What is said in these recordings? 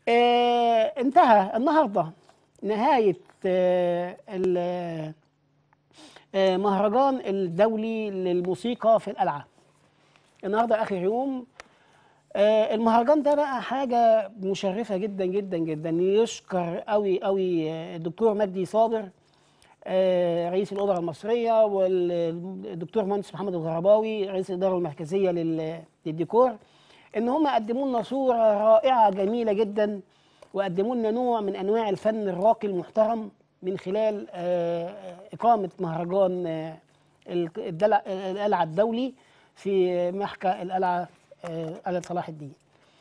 آه انتهى النهارده نهايه آه ال- آه مهرجان الدولي للموسيقى في القلعه النهارده اخر يوم آه المهرجان ده بقى حاجه مشرفه جدا جدا جدا يشكر قوي قوي آه، الدكتور مجدي صابر آه، رئيس الأوبرا المصرية والدكتور مهندس محمد الغرباوي رئيس الإدارة المركزية لل- للديكور إن هم قدموا لنا صورة رائعة جميلة جدا وقدموا لنا نوع من أنواع الفن الراقي المحترم من خلال آه، إقامة مهرجان آه، الدلع- القلعة الدولي في محكى القلعة آه، قلعة صلاح الدين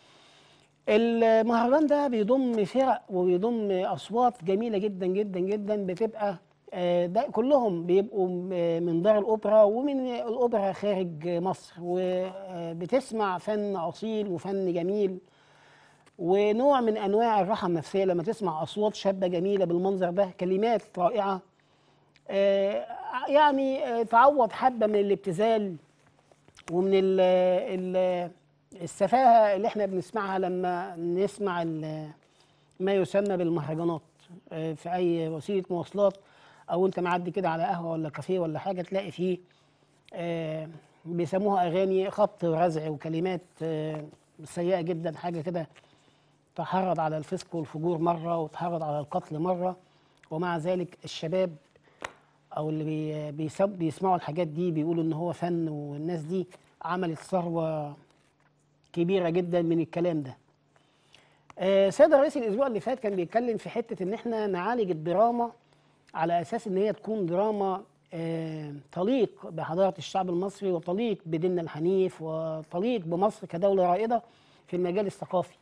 المهرجان ده بيضم فرق وبيضم اصوات جميله جدا جدا جدا بتبقى آه، ده كلهم بيبقوا م- من دار الاوبرا ومن الاوبرا خارج مصر وبتسمع فن اصيل وفن جميل ونوع من انواع الراحه النفسيه لما تسمع اصوات شابه جميله بالمنظر ده كلمات رائعه آه، يعني آه، تعوض حبه من الابتذال ومن ال ال السفاهه اللي احنا بنسمعها لما نسمع ال- ما يسمى بالمهرجانات آه، في اي وسيله مواصلات او انت معدي كده على قهوه ولا كافيه ولا حاجه تلاقي فيه آه، بيسموها اغاني خبط ورزع وكلمات آه، سيئه جدا حاجه كده تحرض على الفسق والفجور مره وتحرض على القتل مره ومع ذلك الشباب او اللي بي بيسم بيسمعوا الحاجات دي بيقولوا ان هو فن والناس دي عملت ثروه كبيره جدا من الكلام ده. آه، سيد الرئيس الاسبوع اللي فات كان بيتكلم في حته ان احنا نعالج الدراما على اساس ان هي تكون دراما آه، تليق بحضاره الشعب المصري وتليق بديننا الحنيف وتليق بمصر كدوله رائده في المجال الثقافي.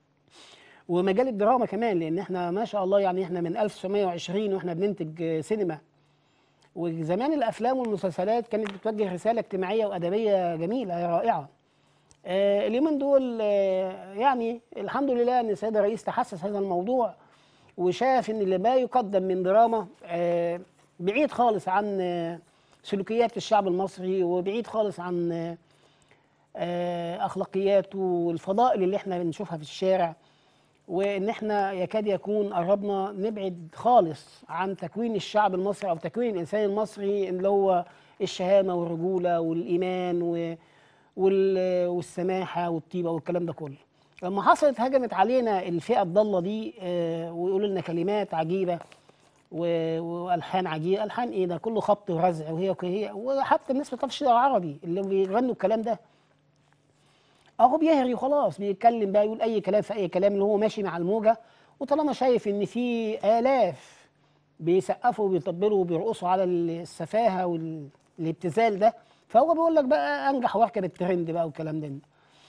ومجال الدراما كمان لان احنا ما شاء الله يعني احنا من 1920 واحنا بننتج آه، سينما وزمان الافلام والمسلسلات كانت بتوجه رساله اجتماعيه وادبيه جميله رائعه. آه، اليومين دول آه، يعني الحمد لله ان السيد الرئيس تحسس هذا الموضوع وشاف ان اللي ما يقدم من دراما آه، بعيد خالص عن آه، سلوكيات الشعب المصري وبعيد خالص عن آه، آه، اخلاقياته والفضائل اللي احنا بنشوفها في الشارع وان احنا يكاد يكون قربنا نبعد خالص عن تكوين الشعب المصري او تكوين الانسان المصري اللي هو الشهامه والرجوله والايمان و وال- والسماحه والطيبه والكلام ده كله. لما حصلت هجمت علينا الفئه الضاله دي آه، ويقولوا لنا كلمات عجيبه و- والحان عجيبه، الحان ايه ده؟ كله خبط ورزع وهي وهي وحتى الناس ما بتعرفش تقرا عربي اللي بيغنوا الكلام ده. اهو بيهري وخلاص بيتكلم بقى يقول اي كلام في اي كلام اللي هو ماشي مع الموجه وطالما شايف ان في الاف بيسقفوا وبيطبلوا وبيرقصوا على السفاهه والابتذال ده فهو بيقول لك بقى انجح واركب الترند بقى والكلام ده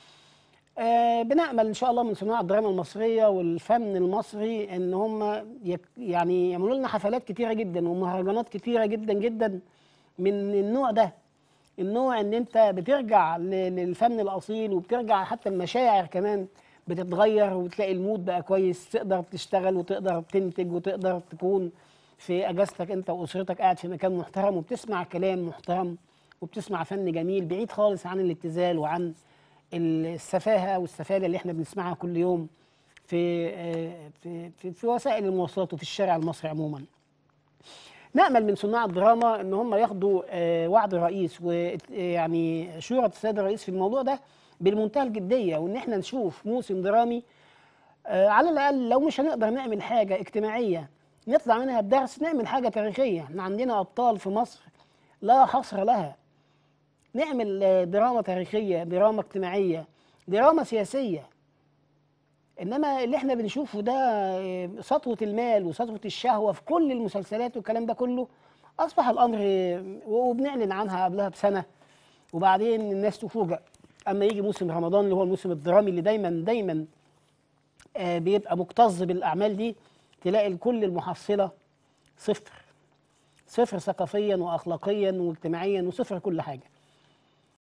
آه بنأمل ان شاء الله من صناع الدراما المصريه والفن المصري ان هم يك يعني يعملوا لنا حفلات كتيره جدا ومهرجانات كتيره جدا جدا من النوع ده النوع ان انت بترجع ل- للفن الاصيل وبترجع حتى المشاعر كمان بتتغير وتلاقي المود بقى كويس تقدر تشتغل وتقدر تنتج وتقدر تكون في اجازتك انت واسرتك قاعد في مكان محترم وبتسمع كلام محترم وبتسمع فن جميل بعيد خالص عن الابتذال وعن السفاهه والسفاله اللي احنا بنسمعها كل يوم في آه، في في, في وسائل المواصلات وفي الشارع المصري عموما. نأمل من صناع الدراما ان هم ياخدوا آه، وعد الرئيس ويعني شورى السيد الرئيس في الموضوع ده بالمنتهى الجديه وان احنا نشوف موسم درامي آه، على الاقل لو مش هنقدر نعمل حاجه اجتماعيه نطلع منها بدرس نعمل حاجه تاريخيه احنا عندنا ابطال في مصر لا حصر لها نعمل آه، دراما تاريخيه دراما اجتماعيه دراما سياسيه انما اللي احنا بنشوفه ده آه، سطوه المال وسطوه الشهوه في كل المسلسلات والكلام ده كله اصبح الامر آه، وبنعلن عنها قبلها بسنه وبعدين الناس تفوجئ اما يجي موسم رمضان اللي هو الموسم الدرامي اللي دايما دايما آه، بيبقى مكتظ بالاعمال دي تلاقي كل المحصله صفر صفر ثقافيا واخلاقيا واجتماعيا وصفر كل حاجه